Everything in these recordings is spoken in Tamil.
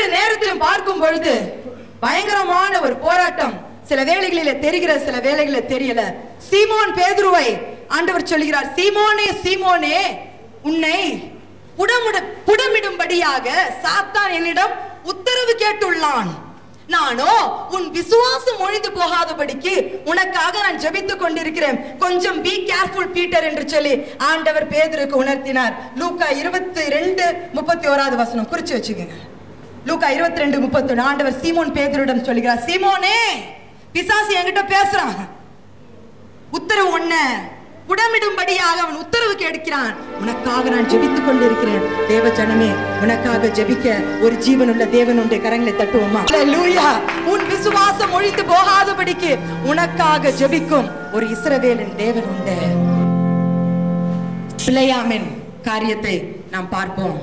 நேரத்திலும் பார்க்கும் பொழுது பயங்கரமான ஒரு போராட்டம் சில வேளைகளில தெரிகிற சில வேளைகளில தெரியல சீமோன் பேதுருவை ஆண்டவர் சொல்கிறார் சீமோனே சீமோனே உன்னை புடமுட புடமிடும்படியாக சாத்தான் என்னிடம் உத்தரவு கேட்டுள்ளான் நானோ உன் விசுவாசம் ஒழிந்து போகாதபடிக்கு உனக்காக நான் ஜெபித்துக் கொண்டிருக்கிறேன் கொஞ்சம் பி கேர்ஃபுல் பீட்டர் என்று சொல்லி ஆண்டவர் பேதுருக்கு உணர்த்தினார் லூக்கா இருபத்தி ரெண்டு முப்பத்தி ஓராவது வசனம் குறிச்சு வச்சுக்கோங்க லூக்கா இருபத்தி ரெண்டு முப்பத்தி ஆண்டவர் சீமோன் பேதுருடன் சொல்லுகிறார் சீமோனே பிசாசு என்கிட்ட பேசுறான் உத்தரவு ஒண்ண புடமிடும்படியாக அவன் உத்தரவு கேட்கிறான் உனக்காக நான் ஜெபித்துக் கொண்டிருக்கிறேன் தேவ ஜனமே உனக்காக ஜெபிக்க ஒரு ஜீவனுள்ள தேவன் உண்டு கரங்களை தட்டுவோமா அல்லேலூயா உன் விசுவாசம் ஒழித்து போகாதபடிக்கு உனக்காக ஜெபிக்கும் ஒரு இஸ்ரவேலின் தேவன் உண்டு பிள்ளையாமின் காரியத்தை நாம் பார்ப்போம்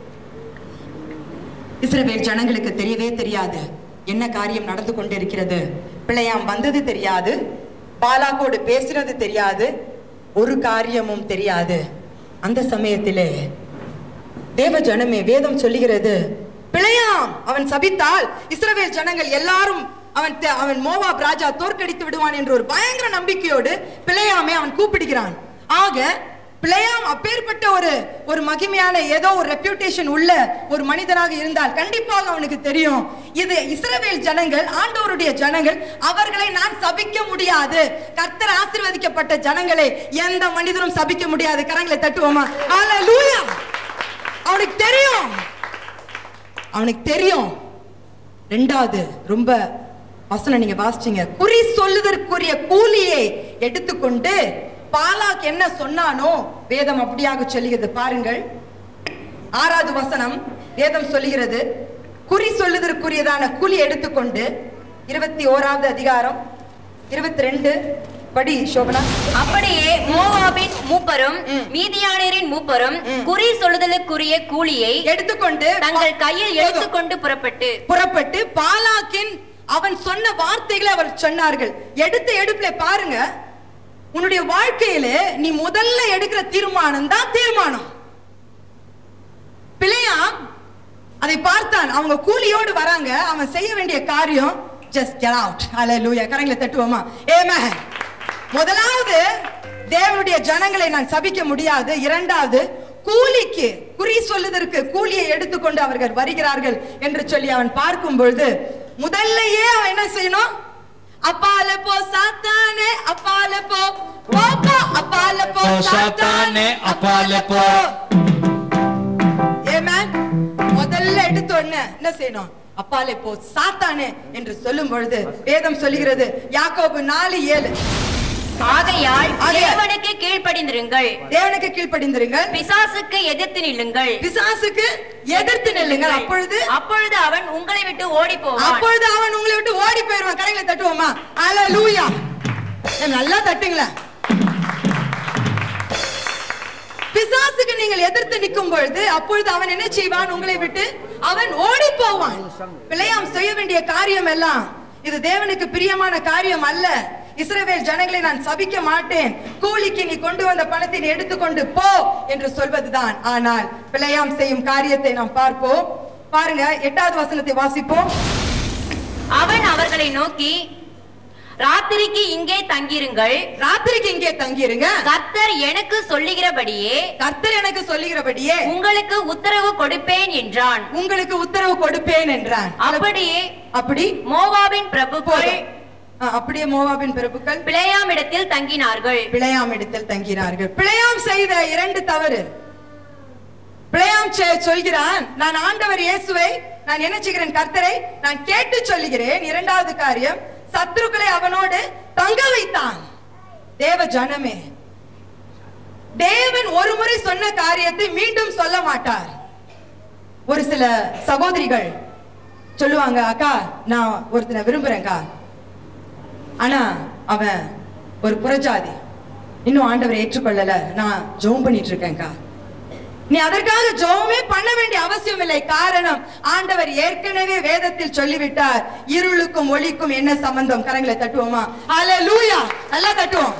இஸ்ரவேல் ஜனங்களுக்கு தெரியவே தெரியாது என்ன காரியம் நடந்து கொண்டிருக்கிறது பிள்ளையாம் வந்தது தெரியாது பாலாக்கோடு பேசினது தெரியாது ஒரு காரியமும் தெரியாது அந்த சமயத்திலே தேவ ஜனமே வேதம் சொல்லுகிறது பிழையாம் அவன் சபித்தால் இஸ்ரவேல் ஜனங்கள் எல்லாரும் அவன் தே- அவன் மோவாப் ராஜா தோற்கடித்து விடுவான் என்ற ஒரு பயங்கர நம்பிக்கையோடு பிழையாமை அவன் கூப்பிடுகிறான் ஆக பிழையாம் அப்பேற்பட்ட ஒரு ஒரு மகிமையான ஏதோ ஒரு ரெப்யூட்டேஷன் உள்ள ஒரு மனிதனாக இருந்தால் கண்டிப்பாக அவனுக்கு தெரியும் இது இஸ்ரவேல் ஜனங்கள் ஆண்டவருடைய ஜனங்கள் அவர்களை நான் சபிக்க முடியாது கர்த்தர் ஆசீர்வதிக்கப்பட்ட ஜனங்களை எந்த மனிதரும் சபிக்க முடியாது கரங்களை தட்டுவோமா அல்லேலூயா அவனுக்கு தெரியும் அவனுக்கு தெரியும் ரெண்டாவது ரொம்ப வசனம் நீங்க வாசிச்சீங்க குறி சொல்லுதற்குரிய கூலியை எடுத்துக்கொண்டு பாலாக் என்ன சொன்னானோ வேதம் அப்படியாக சொல்லுகிறது பாருங்கள் ஆறாவது வசனம் வேதம் சொல்லுகிறது குறி சொல்லுதற்குரியதான கூலி எடுத்துக்கொண்டு இருபத்தி ஓராவது அதிகாரம் இருபத்தி ரெண்டு படி சோபனா அப்படியே மோவாபின் மூப்பரும் ம். மீதியானரின் மூப்பரும் ம். குறி சொல்லுதலுக்குரிய கூலியை எடுத்துக்கொண்டு தங்கள் கையில் போதும். எடுத்துக்கொண்டு புறப்பட்டு புறப்பட்டு பாலாக்கின் அவன் சொன்ன வார்த்தைகளை அவர் சொன்னார்கள் எடுத்த எடுப்புல பாருங்க உன்னுடைய வாழ்க்கையில நீ முதல்ல எடுக்கிற தீர்மானம் தான் தீர்மானம் பிள்ளையா அதை பார்த்தான் அவங்க கூலியோடு வராங்க அவன் செய்ய வேண்டிய காரியம் ஜஸ்ட் கெட் அவுட் ஹalleluya கரங்களை தட்டுவோமா ஆமென் முதலாவது தேவனுடைய ஜனங்களை நான் சபிக்க முடியாது இரண்டாவது கூலிக்கு குறி சொல்லுதற்கு கூலியை எடுத்துக்கொண்டு அவர்கள் வருகிறார்கள் என்று சொல்லி அவன் பார்க்கும் பொழுது முதல்லயே அவன் என்ன செய்யணும் அப்பால போ சாத்தானே அப்பால போ போ, போ, அப்பால போ போ, சாத்தானே, அப்பால போ. Amen. முதல்ல எடுத்த உடனே என்ன செய்யணும் அப்பாலே போ சாத்தானே என்று சொல்லும் பொழுது வேதம் சொல்லுகிறது யாக்கோபு நாலு ஏழு ஆகையால் ஆகையால் தேவனுக்கு கீழ்ப்படிந்திருங்கள் தேவனுக்கு கீழ்ப்படிந்திருங்கள் பிசாசுக்கு எதிர்த்து நில்லுங்கள் பிசாசுக்கு எதிர்த்து நில்லுங்கள் அப்பொழுது அப்பொழுது அவன் உங்களை விட்டு ஓடி போவான் அப்பொழுது அவன் உங்களை விட்டு ஓடி போயிடுவான் கரைகளை தட்டுவோமா அல்லேலூயா நல்லா தட்டுங்களேன் பிசாசுக்கு நீங்கள் எதிர்த்து நிற்கும் பொழுது அப்பொழுது அவன் என்ன செய்வான் உங்களை விட்டு அவன் ஓடி போவான் பிள்ளையாம் செய்ய வேண்டிய காரியம் எல்லாம் இது தேவனுக்கு பிரியமான காரியம் அல்ல இஸ்ரவேல் ஜனங்களை நான் சபிக்க மாட்டேன் கூலிக்கு நீ கொண்டு வந்த பணத்தை நீ எடுத்துக்கொண்டு போ என்று சொல்வதுதான் ஆனால் பிள்ளையாம் செய்யும் காரியத்தை நாம் பார்ப்போம் பாருங்க எட்டாவது வசனத்தை வாசிப்போம் அவன் அவர்களை நோக்கி ராத்திரிக்கு இங்கே தங்கிருங்கள் ராத்திரிக்கு இங்கே தங்கியிருங்க கர்த்தர் எனக்கு சொல்லுகிறபடியே கர்த்தர் எனக்கு சொல்லுகிறபடியே உங்களுக்கு உத்தரவு கொடுப்பேன் என்றான் உங்களுக்கு உத்தரவு கொடுப்பேன் என்றான் அப்படியே அப்படி மோவாபின் பிரபுக்கள் போதும். ஆ, அப்படியே மோவாபின் பிரபுக்கள் பிழையாமிடத்தில் தங்கினார்கள் பிழையாம் இடத்தில் தங்கினார்கள் பிழையாம் செய்த இரண்டு தவறு பிழையாம் செ- சொல்கிறான் நான் ஆண்டவர் இயேசுவை நான் என்ன செய்கிறேன் கர்த்தரை நான் கேட்டு சொல்லுகிறேன் இரண்டாவது காரியம் சத்துருக்களை அவனோடு தங்க வைத்தான் தேவ ஜனமே தேவன் ஒரு முறை சொன்ன காரியத்தை மீண்டும் சொல்ல மாட்டார் ஒரு சில சகோதரிகள் சொல்லுவாங்க அக்கா நான் ஒருத்தனை விரும்புறேன்க்கா ஆனா அவன் ஒரு புறஜாதி இன்னும் ஆண்டவர் ஏற்றுக்கொள்ளல நான் ஜெபம் பண்ணிட்டு இருக்கேன்க்கா நீ அதற்காக ஜெபமே பண்ண வேண்டிய அவசியம் இல்லை காரணம் ஆண்டவர் ஏற்கனவே வேதத்தில் சொல்லிவிட்டார் இருளுக்கும் ஒளிக்கும் என்ன சம்பந்தம் கரங்களை தட்டுவோமா அல்லேலூயா நல்லா தட்டுவோம்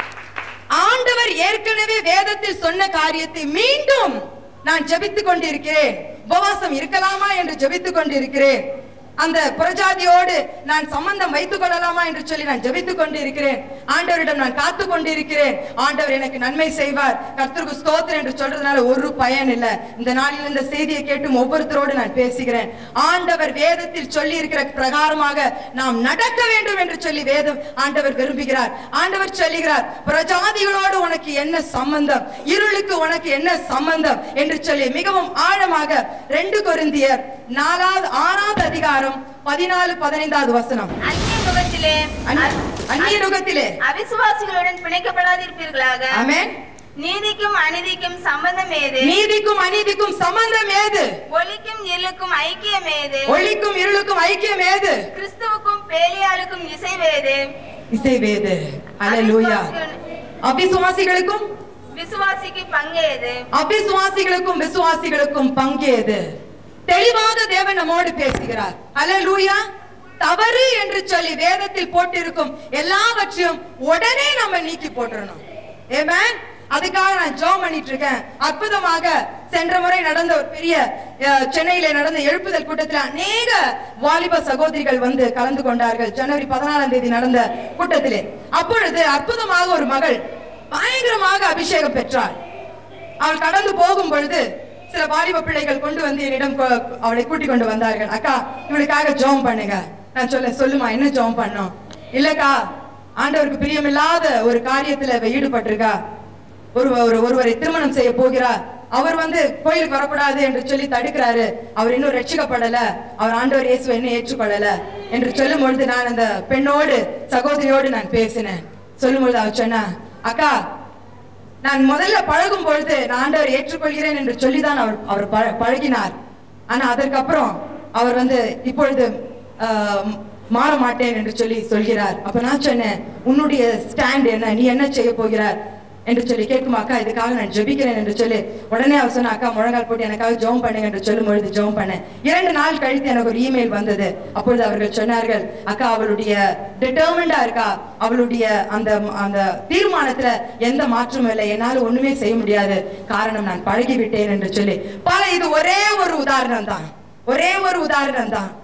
ஆண்டவர் ஏற்கனவே வேதத்தில் சொன்ன காரியத்தை மீண்டும் நான் ஜெபித்துக் கொண்டிருக்கிறேன் உபவாசம் இருக்கலாமா என்று ஜெபித்துக் கொண்டிருக்கிறேன் அந்த புறஜாதியோடு நான் சம்பந்தம் வைத்துக் கொள்ளலாமா என்று சொல்லி நான் ஜெபித்துக் கொண்டிருக்கிறேன் ஆண்டவரிடம் நான் காத்து கொண்டிருக்கிறேன் ஆண்டவர் எனக்கு நன்மை செய்வார் கர்த்தருக்கு ஸ்தோத்திரம் என்று சொல்றதுனால ஒரு பயன் இல்ல இந்த நாளில் இந்த செய்தியை கேட்டும் ஒவ்வொருத்தரோடு நான் பேசுகிறேன் ஆண்டவர் வேதத்தில் சொல்லி இருக்கிற பிரகாரமாக நாம் நடக்க வேண்டும் என்று சொல்லி வேதம் ஆண்டவர் விரும்புகிறார் ஆண்டவர் சொல்லுகிறார் பிரஜாதிகளோடு உனக்கு என்ன சம்பந்தம் இருளுக்கு உனக்கு என்ன சம்பந்தம் என்று சொல்லி மிகவும் ஆழமாக ரெண்டு கொரிந்தியர் நாலாவது ஆறாவது அதிகாரம் பதினாலு பதினைந்தாவது வசனம் அந்நிய நுகத்திலே அந்நிய- அந்நிய நுகத்திலே அவிசுவாசிகளுடன் பிணைக்கப்படாதிருப்பீர்களாக ஆமென் நீதிக்கும் அநீதிக்கும் சம்பந்தம் ஏது நீதிக்கும் அநீதிக்கும் சம்பந்தம் ஏது ஒளிக்கும் இருளுக்கும் ஐக்கியம் ஏது ஒளிக்கும் இருளுக்கும் ஐக்கியம் ஏது கிறிஸ்துவுக்கும் பேலியாளுக்கும் இசைவேது இசைவேது அல்லேலூயா அவிசுவாசிகளுக்கும் விசுவாசிக்கு பங்கேது அவிசுவாசிகளுக்கும் விசுவாசிகளுக்கும் பங்கேது தெளிவாக தேவன் நம்மோடு பேசுகிறார் அல்லேலூயா தவறு என்று சொல்லி வேதத்தில் போட்டிருக்கும் எல்லாவற்றையும் உடனே நம்ம நீக்கி போட்டுறணும் ஏமேன் அதுக்காக நான் ஜோம் பண்ணிட்டு இருக்கேன் அற்புதமாக சென்ற முறை நடந்த ஒரு பெரிய அஹ், சென்னையில நடந்த எழுப்புதல் கூட்டத்தில் அநேக வாலிப சகோதரிகள் வந்து கலந்து கொண்டார்கள் ஜனவரி பதினாலாம் தேதி நடந்த கூட்டத்திலே அப்பொழுது அற்புதமாக ஒரு மகள் பயங்கரமாக அபிஷேகம் பெற்றாள் அவள் கடந்து போகும் பொழுது சில வாலிப பிள்ளைகள் கொண்டு வந்து என்னிடம் கொ- அவளை கூட்டிக் கொண்டு வந்தார்கள் அக்கா இவளுக்காக ஜெபம் பண்ணுங்க நான் சொல்ல சொல்லுமா என்ன ஜெபம் பண்ணோம் இல்லக்கா ஆண்டவருக்கு பிரியமில்லாத ஒரு காரியத்துல இவ ஈடுபட்டிருக்கா ஒரு ஒரு ஒருவரை திருமணம் செய்ய போகிறா அவர் வந்து கோயிலுக்கு வரக்கூடாது என்று சொல்லி தடுக்கிறாரு அவர் இன்னும் ரட்சிக்கப்படல அவர் ஆண்டவர் இயேசுவை இன்னும் ஏற்றுக்கொள்ளல என்று சொல்லும் பொழுது நான் அந்த பெண்ணோடு சகோதரியோடு நான் பேசினேன் சொல்லும் பொழுது அவர் சொன்னா அக்கா நான் முதல்ல பழகும் பொழுது நான் ஆண்டவர் ஏற்றுக்கொள்கிறேன் என்று சொல்லிதான் அவர் அவர் பழ- பழகினார் ஆனா அதற்கப்புறம் அவர் வந்து இப்பொழுது ஆஹ், மாற மாட்டேன் என்று சொல்லி சொல்கிறார் அப்ப நான் சொன்னேன் உன்னுடைய ஸ்டாண்ட் என்ன நீ என்ன செய்ய போகிறார் என்று சொல்லி கேட்கும் அக்கா இதுக்காக நான் ஜெபிக்கிறேன் என்று சொல்லி உடனே அவர் சொன்ன அக்கா முழங்கால் போட்டு எனக்காக ஜெபம் பண்ணுங்க என்று சொல்லும் பொழுது ஜெபம் பண்ணேன் இரண்டு நாள் கழித்து எனக்கு ஒரு இமெயில் வந்தது அப்பொழுது அவர்கள் சொன்னார்கள் அக்கா அவளுடைய டிட்டர்மெண்டா இருக்கா அவளுடைய அந்த அந்த தீர்மானத்துல எந்த மாற்றமும் இல்லை என்னால ஒண்ணுமே செய்ய முடியாது காரணம் நான் பழகி விட்டேன் என்று சொல்லி பல இது ஒரே ஒரு உதாரணம் தான் ஒரே ஒரு உதாரணம் தான்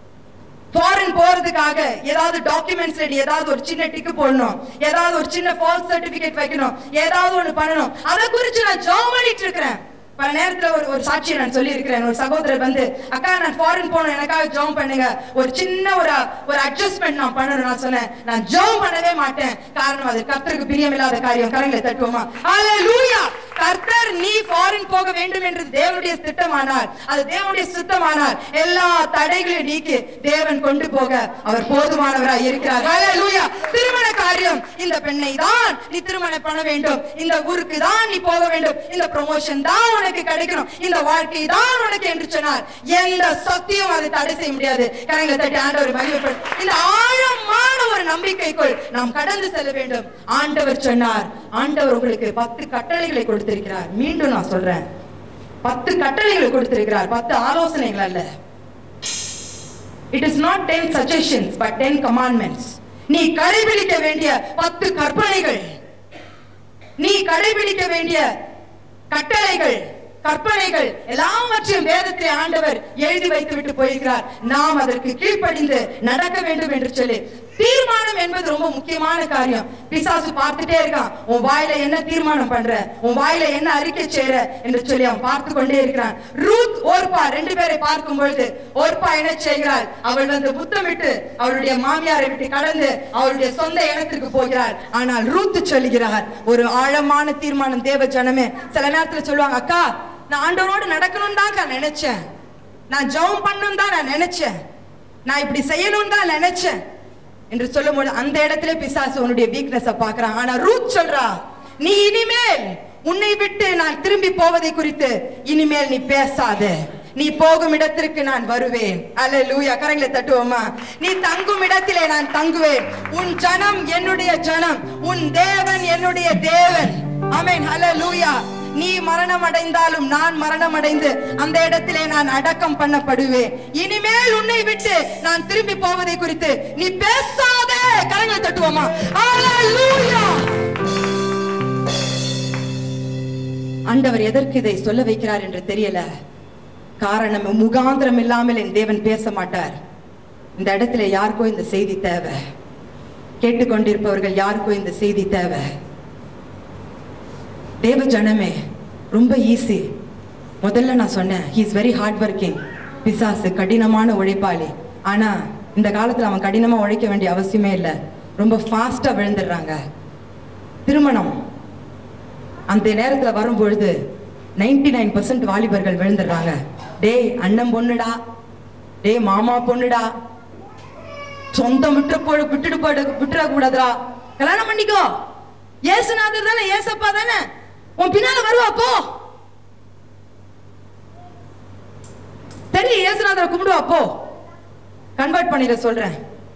ஃபாரின் போறதுக்காக ஏதாவது டாக்குமெண்ட்ஸ் ரெடி ஏதாவது ஒரு சின்ன டிக்கு போடணும் ஏதாவது ஒரு சின்ன ஃபால்ஸ் சர்டிபிகேட் வைக்கணும் ஏதாவது ஒண்ணு பண்ணணும் அதை குறிச்சு நான் ஜாப் பண்ணிட்டு இருக்கிறேன் பல நேரத்துல ஒரு ஒரு சாட்சியை நான் சொல்லி இருக்கிறேன் ஒரு சகோதரர் வந்து அக்கா நான் ஃபாரின் போகணும் எனக்காக ஜாப் பண்ணுங்க ஒரு சின்ன ஒரு ஒரு அட்ஜஸ்ட்மெண்ட் நான் பண்ணணும் நான் சொன்னேன் நான் ஜாப் பண்ணவே மாட்டேன் காரணம் அது கர்த்தருக்கு பிரியமில்லாத காரியம் கரங்களை தட்டுவோமா ஹalleluya கர்த்தர் நீ ஃபாரின் போக வேண்டும் என்று தேவனுடைய திட்டமானார் அது தேவனுடைய சுத்தமானார் எல்லா தடைகளையும் நீக்கி தேவன் கொண்டு போக அவர் போதுமானவராய் இருக்கிறார் ஹalleluya திருமண காரியம் இந்த பெண்ணை தான் நீ திருமணம் பண்ண வேண்டும் இந்த ஊருக்கு தான் நீ போக வேண்டும் இந்த ப்ரொமோஷன் தான் உனக்கு கிடைக்கணும் இந்த வாழ்க்கை தான் உனக்கு என்று சொன்னார் எந்த சக்தியும் அதை தடை செய்ய முடியாது கரங்களை தட்டி ஆண்டவர் மகிமைப்படும் இந்த ஆழமான ஒரு நம்பிக்கைக்குள் நாம் கடந்து செல்ல வேண்டும் ஆண்டவர் சொன்னார் ஆண்டவர் உங்களுக்கு பத்து கட்டளைகளை கொடுத்திருக்கிறார் மீண்டும் நான் சொல்றேன் பத்து கட்டளைகளை கொடுத்திருக்கிறார் பத்து ஆலோசனைகள் அல்ல it is not ten suggestions but ten commandments நீ கடைபிடிக்க வேண்டிய பத்து கற்பனைகள் நீ கடைபிடிக்க வேண்டிய கட்டளைகள் கற்பனைகள் எல்லாவற்றையும் வேதத்திலே ஆண்டவர் எழுதி வைத்து விட்டு போயிருக்கிறார் நாம் அதற்கு கீழ்ப்படிந்து நடக்க வேண்டும் என்று சொல்லி தீர்மானம் என்பது ரொம்ப முக்கியமான காரியம் பிசாசு பார்த்துட்டே இருக்கான் உன் வாயில என்ன தீர்மானம் பண்ற உன் வாயில என்ன அறிக்கை செய்யற என்று சொல்லி அவன் பார்த்து கொண்டே இருக்கிறான் ரூத் ஓர்பா ரெண்டு பேரை பார்க்கும் பொழுது ஓர்பா என்ன செய்கிறாள் அவள் வந்து முத்தமிட்டு அவளுடைய மாமியாரை விட்டு கடந்து அவளுடைய சொந்த இடத்திற்கு போகிறாள் ஆனால் ரூத் சொல்லுகிறார் ஒரு ஆழமான தீர்மானம் தேவ ஜனமே சில நேரத்துல சொல்லுவாங்க அக்கா நான் ஆண்டவரோடு நடக்கணும்னு தான் நினைச்சேன் நான் ஜெபம் பண்ணணும் தான் நான் நினைச்சேன் நான் இப்படி செய்யணும்னு தான் நினைச்சேன் என்று சொல்லும்போது அந்த இடத்துல பிசாசு உன்னுடைய வீக்னஸ பாக்குறான் ஆனா ரூத் சொல்றா நீ இனிமேல் உன்னை விட்டு நான் திரும்பி போவதை குறித்து இனிமேல் நீ பேசாத நீ போகும் இடத்திற்கு நான் வருவேன் அல்ல லூயா கரங்களை தட்டுவோமா நீ தங்கும் இடத்திலே நான் தங்குவேன் உன் ஜனம் என்னுடைய ஜனம் உன் தேவன் என்னுடைய தேவன் ஆமென் ஹalleluya நீ மரணம் அடைந்தாலும் நான் மரணம் அடைந்து அந்த இடத்திலே நான் அடக்கம் பண்ணப்படுவேன் இனிமேல் உன்னை விட்டு நான் திரும்பி போவதை குறித்து நீ பேசாதே கரங்களை தட்டுவோமா ஹalleluya ஆண்டவர் எதற்கு இதை சொல்ல வைக்கிறார் என்று தெரியல காரணம் முகாந்திரம் இல்லாமல் என் தேவன் பேச மாட்டார் இந்த இடத்துல யாருக்கோ இந்த செய்தி தேவை கேட்டுக்கொண்டிருப்பவர்கள் யாருக்கோ இந்த செய்தி தேவை தேவ ஜனமே ரொம்ப ஈஸி முதல்ல நான் சொன்னேன் he is very hard working பிசாசு கடினமான உழைப்பாளி ஆனா இந்த காலத்துல அவன் கடினமா உழைக்க வேண்டிய அவசியமே இல்லை ரொம்ப ஃபாஸ்டா விழுந்துடுறாங்க திருமணம் அந்த நேரத்துல வரும் பொழுது நைன்டி நைன் பர்சன்ட் வாலிபர்கள் விழுந்துடுறாங்க டேய் அண்ணன் பொண்ணுடா டேய் மாமா பொண்ணுடா சொந்தம் விட்டு போடு விட்டுட்டு போடு விட்டுற கூடாதுடா கல்யாணம் பண்ணிக்கோ ஏசுநாதர் தானே ஏசப்பா தானே உன் பின்னால வருவா போ தெரியும் ஏசுநாதரை கும்பிடுவா போ கன்வெர்ட் பண்ணிட சொல்றேன்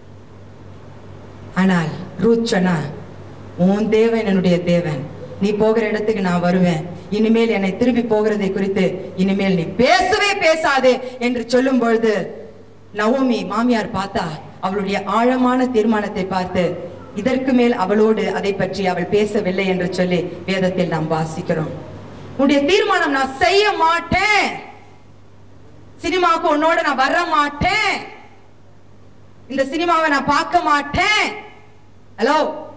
ஆனால் ரூத் சொன்னா உன் தேவன் என்னுடைய தேவன் நீ போகிற இடத்துக்கு நான் வருவேன் இனிமேல் என்னை திருப்பி போகிறதை குறித்து இனிமேல் நீ பேசவே பேசாதே என்று சொல்லும் பொழுது நவோமி மாமியார் பார்த்தா அவளுடைய ஆழமான தீர்மானத்தை பார்த்து இதற்கு மேல் அவளோடு அதை பற்றி அவள் பேசவில்லை என்று சொல்லி வேதத்தில் நாம் வாசிக்கிறோம் உன்னுடைய தீர்மானம் நான் செய்ய மாட்டேன் சினிமாவுக்கு உன்னோட நான் வர மாட்டேன் இந்த சினிமாவை நான் பார்க்க மாட்டேன் ஹலோ